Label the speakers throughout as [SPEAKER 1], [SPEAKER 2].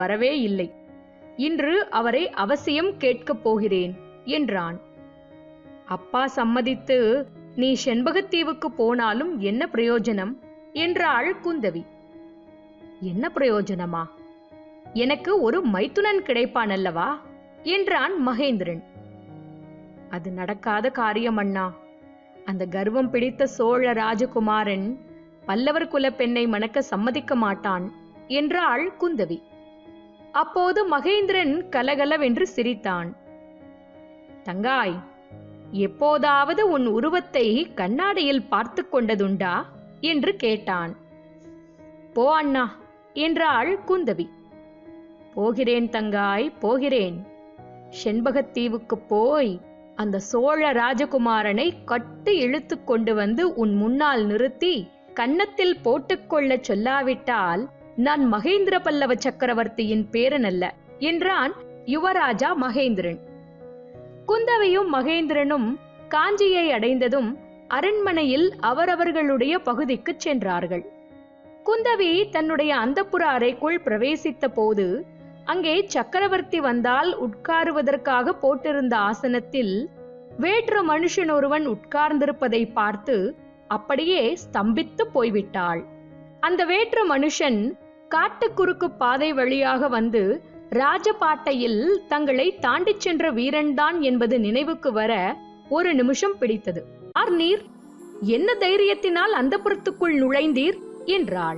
[SPEAKER 1] வரவே இல்லை இன்று அவரை அவசியம் கேட்கப் போகிறேன் என்றான் அப்பா சம்மதித்து நீ செண்பகத்தீவுக்கு போனாலும் என்ன பிரயோஜனம் என்றாள் குந்தவி என்ன பிரயோஜனமா எனக்கு ஒரு மைத்துனன் கிடைப்பான் அல்லவா என்றான் மகேந்திரன் அது நடக்காத காரியம் அண்ணா அந்த கர்வம் பிடித்த சோழ ராஜகுமாரன் பல்லவர் குல பெண்ணை மணக்க சம்மதிக்க மாட்டான் என்றாள் குந்தவி அப்போது மகேந்திரன் கலகலவென்று சிரித்தான் தங்காய் எப்போதாவது உன் உருவத்தை கண்ணாடியில் பார்த்து கொண்டதுண்டா என்று கேட்டான் போ அண்ணா என்றாள் குந்தவி போகிறேன் தங்காய் போகிறேன் செண்பகத்தீவுக்கு போய் அந்த சோழ ராஜகுமாரனை கட்டு இழுத்து கொண்டு வந்து உன் முன்னால் நிறுத்தி கன்னத்தில் போட்டுக்கொள்ள சொல்லாவிட்டால் நான் மகேந்திர பல்லவ சக்கரவர்த்தியின் பேரன் அல்ல என்றான் யுவராஜா மகேந்திரன் குந்தவையும் மகேந்திரனும் காஞ்சியை அடைந்ததும் அரண்மனையில் அவரவர்களுடைய பகுதிக்குச் சென்றார்கள் குந்தவி தன்னுடைய அந்தப்புற அறைக்குள் பிரவேசித்த போது அங்கே சக்கரவர்த்தி வந்தால் உட்காருவதற்காக போட்டிருந்த ஆசனத்தில் வேற்று மனுஷன் ஒருவன் உட்கார்ந்திருப்பதை பார்த்து அப்படியே ஸ்தம்பித்து போய்விட்டாள் அந்த வேற்று மனுஷன் காட்டுக்குறுக்கு பாதை வழியாக வந்து ராஜபாட்டையில் தங்களை தாண்டிச் சென்ற வீரன்தான் என்பது நினைவுக்கு வர ஒரு நிமிஷம் பிடித்தது ஆர் நீர் என்ன தைரியத்தினால் அந்த புறத்துக்குள் நுழைந்தீர் என்றாள்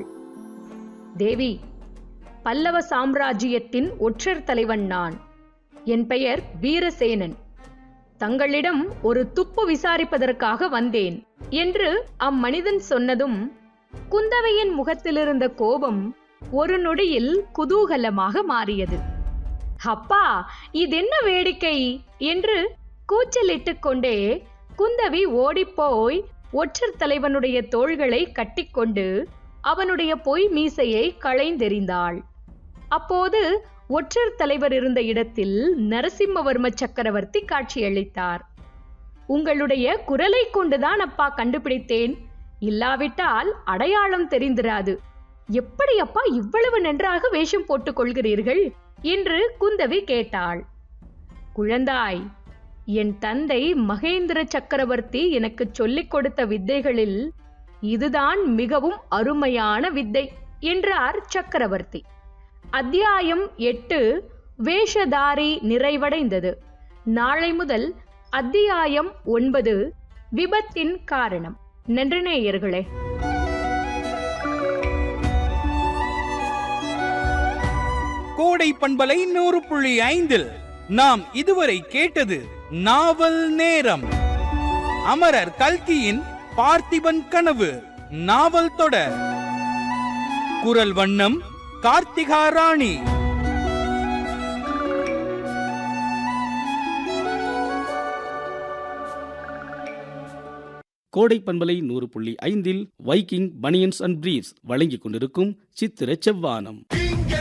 [SPEAKER 1] தேவி பல்லவ சாம்ராஜ்யத்தின் ஒற்றர் தலைவன் நான் என் பெயர் வீரசேனன் தங்களிடம் ஒரு துப்பு விசாரிப்பதற்காக வந்தேன் என்று அம்மனிதன் சொன்னதும் குந்தவையின் முகத்திலிருந்த கோபம் ஒரு நொடியில் குதூகலமாக மாறியது அப்பா இதென்ன வேடிக்கை என்று கூச்சலிட்டுக் கொண்டே குந்தவி ஓடிப்போய் ஒற்றர் தலைவனுடைய தோள்களை கட்டிக்கொண்டு அவனுடைய பொய் மீசையை களைந்தெறிந்தாள் அப்போது ஒற்றர் தலைவர் இருந்த இடத்தில் நரசிம்மவர்ம சக்கரவர்த்தி காட்சியளித்தார் உங்களுடைய குரலை கொண்டுதான் அப்பா கண்டுபிடித்தேன் இல்லாவிட்டால் அடையாளம் தெரிந்திராது எப்படி அப்பா இவ்வளவு நன்றாக வேஷம் போட்டுக் கொள்கிறீர்கள் என்று குந்தவி கேட்டாள் குழந்தாய் என் தந்தை மகேந்திர சக்கரவர்த்தி எனக்கு சொல்லிக் கொடுத்த வித்தைகளில் இதுதான் மிகவும் அருமையான வித்தை என்றார் சக்கரவர்த்தி அத்தியாயம் எட்டு வேஷதாரி நிறைவடைந்தது நாளை முதல் அத்தியாயம் ஒன்பது விபத்தின் காரணம் நன்றினேயர்களே
[SPEAKER 2] கோடை பண்பலை நூறு புள்ளி ஐந்தில் நாம் இதுவரை கேட்டது நாவல் நேரம் அமரர் கல்கியின் பார்த்திபன் கனவு நாவல் தொடர் குரல் வண்ணம் கார்த்திகா ராணி
[SPEAKER 3] கோடை பண்பலை நூறு புள்ளி ஐந்தில் வைக்கிங் பனியன்ஸ் அண்ட் பிரீவ்ஸ் வழங்கிக் கொண்டிருக்கும் சித்திர செவ்வானம்